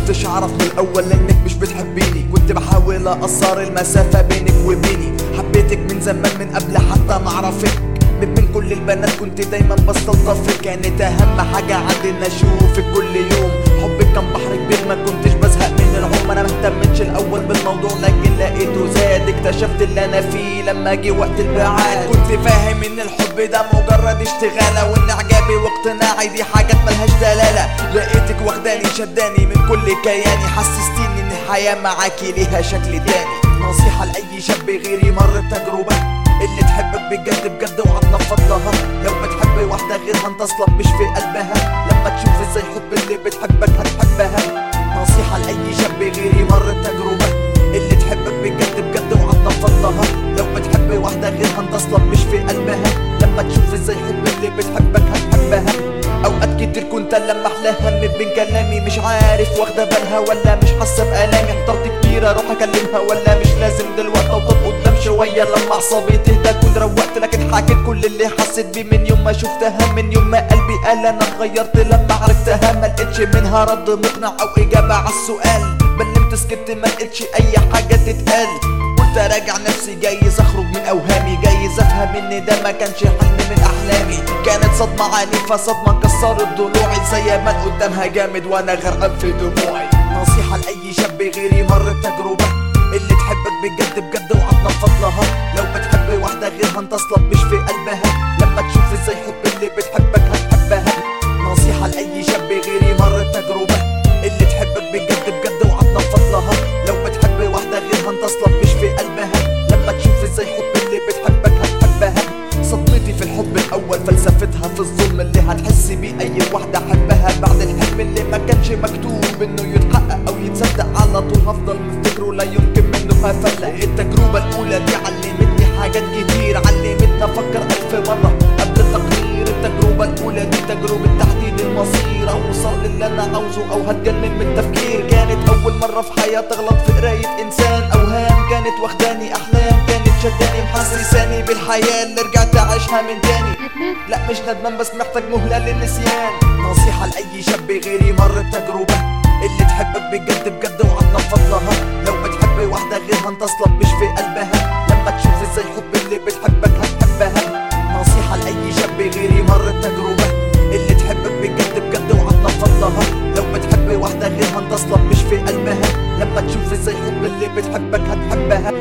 كنتش اعرف من الاول انك مش بتحبيني كنت بحاول اقصر المسافة بينك وبيني حبيتك من زمان من قبل حتى ما اعرفك من بين كل البنات كنت دايما بستلطفك كانت اهم حاجة عندي ان اشوفك كل يوم حبك كان بحر كبير ما كنتش بزهق من العوم انا مهتمتش الاول بالموضوع لكن لقيته زاد اكتشفت اللي انا فيه لما جه وقت البعاد كنت فاهم ان الحب ده مجرد اشتغالة وان اعجابي واقتناعي دي حاجات ملهاش دلالة لقيتك واخداني شداني من كل كياني حسستيني ان الحياة معاكي ليها شكل تاني نصيحة لأي شاب غيري مر بتجربة اللي تحبك بجد بجد وهتنفض لها لو بتحب واحدة غيرها انت اصلا مش في قلبها لما تشوف ازاي الحب اللي بتحبك هتحبها نصيحة لأي شاب غيري مر بتجربة اللي تحبك بجد بجد وهتنفض لها لو بتحب واحدة غيرها انت اصلا مش في قلبها لما تشوف ازاي الحب اللي بتحبك هتحبها اوقات كتير كنت لما احلاها من بين كلامي مش عارف واخده بالها ولا مش حاسه بالامي احترت كتير اروح اكلمها ولا مش لازم دلوقتي اوطط قدام شويه لما اعصابي تهدى كنت روقت لكن حكيت كل اللي حسيت بيه من يوم ما شفتها من يوم ما قلبي قال انا اتغيرت لما عرفتها ما لقيتش منها رد مقنع او اجابه على السؤال بلمت سكت ما لقيتش اي حاجه تتقال قلت اراجع نفسي جايز اخرج من اوهامي جايز افهم ان ده ما كانش حلم من احلامي كانت صدمه عنيفه صدمه كسرت ضلوعي زي ما قدامها جامد وانا غرقان في دموعي نصيحه لاي شاب غيري مر بتجربه اللي تحبك بجد بجد وهتنفض لها لو بتحب واحده غيرها انت اصلا مش في قلبها لما تشوف ازاي الحب اللي بتحبك هتحبها نصيحه لاي شاب غيري مر بتجربه اللي تحبك بجد بجد وهتنفض لها لو بتحب واحدة غيرها انت اصلا مش في قلبها لما تشوف ازاي الحب اللي بتحبك هتحبها صدمتي في الحب الاول فلسفتها في الظلم اللي هتحس بيه اي واحدة حبها بعد الحلم اللي ما كانش مكتوب انه يتحقق او يتصدق على طول هفضل مفتكره لا يمكن منه هفلق التجربة الاولى دي علمتني حاجات كتير علمتني افكر الف مرة قبل التقرير التجربة الاولى دي تجربة تحديد المصير اوصل للي انا عاوزه او هتجنن من التفكير كانت اول مرة في حياتي اغلط في قراية انسان اوهام كانت واخداني احلام كانت شداني محسساني بالحياة اللي رجعت اعيشها من تاني لا مش ندمان بس محتاج مهلة للنسيان نصيحة لأي شاب غيري مر بتجربة اللي تحبك بجد بجد وهتنفض لها لو بتحب واحدة غيرها انت اصلا مش في قلبها لما تشوف ازاي الحب اللي بتحبك هتحبها نصيحة لأي شاب غيري مر بتجربة اللي تحبك بجد بجد وهتنفض لها لو بتحب واحدة غيرها انت اصلا مش في قلبها لما تشوف ازاي الحب اللي بتحبك هتحبها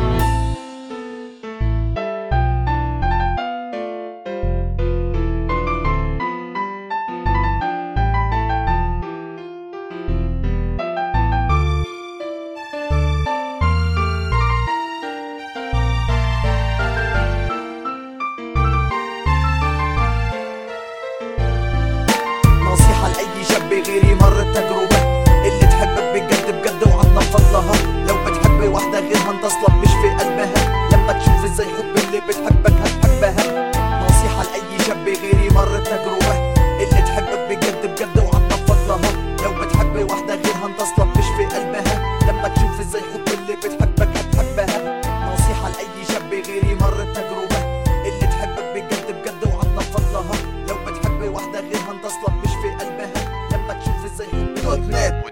نصيحة لأي شاب غيري مر بتجربة اللي تحبك بجد بجد وهتنفض لها لو بتحب واحدة غيرها انت اصلا مش في قلبها لما تشوف ازاي الحب اللي بتحبك هتحبها نصيحة لأي شاب غيري مر بتجربة اللي تحبك بجد بجد وهتنفض لها لو بتحب واحدة غيرها انت اصلا مش في قلبها لما تشوف ازاي الحب اللي بتحبك هتحبها نصيحة لأي شاب غيري مر بتجربة اللي تحبك بجد بجد وهتنفض لها لو بتحب واحدة غيرها انت اصلا مش في قلبها لما تشوف ازاي الحب دوت نت